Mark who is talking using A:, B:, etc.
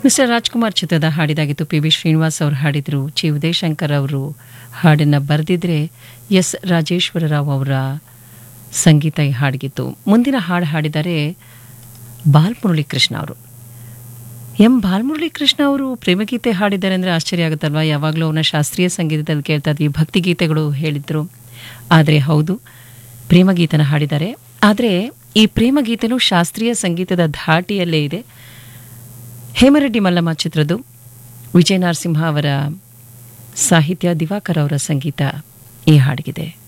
A: mister Rajkumar ಚಿತ್ರದ ಹಾಡಿದಾಗಿತ್ತು P V Srinivas ಅವರು ಹಾಡಿದರು ಚಿ ಉದಯಶಂಕರ್ ಅವರು ಹಾಡನ್ನು ಬರೆದಿದ್ರೆ ಎಸ್ ರಾಜೇಶ್ವರ ರಾವ್ ಅವರ ಸಂಗೀತ ಈ ಹಾಡಿಗಿತ್ತು ಮುಂದಿನ ಹಾಡು ಹಾಡಿದರೆ ಬಾಲ್ಮುರಳಿ ಕೃಷ್ಣ ಅವರು ಎಂ ಬಾಲ್ಮುರಳಿ ಕೃಷ್ಣ ಅವರು ಪ್ರೇಮಗೀತೆ ಹಾಡಿದ್ದಾರೆ ಅಂದರೆ ಆಶ್ಚರ್ಯ ಆಗುತ್ತಲ್ವಾ ಯಾವಾಗಲೂ ಅವನ ಶಾಸ್ತ್ರೀಯ ಸಂಗೀತದಲ್ಲಿ ಕೇಳ್ತಾ ಇದ್ವಿ ಭಕ್ತಿಗೀತೆಗಳು ಹೇಳಿದ್ರು ಆದರೆ ಹೌದು ಪ್ರೇಮಗೀತನ ಹಾಡಿದ್ದಾರೆ ಆದರೆ ಈ ಪ್ರೇಮಗೀತೆನೂ ಶಾಸ್ತ್ರೀಯ ಸಂಗೀತದ ಧಾಟಿಯಲ್ಲೇ ಇದೆ ಹೇಮರೆಡ್ಡಿ ಮಲ್ಲಮ್ಮ ಚಿತ್ರದ್ದು ವಿಜಯ ನರಸಿಂಹ ಅವರ ಸಾಹಿತ್ಯ ದಿವಾಕರ್ ಅವರ ಸಂಗೀತ ಈ ಹಾಡಿಗಿದೆ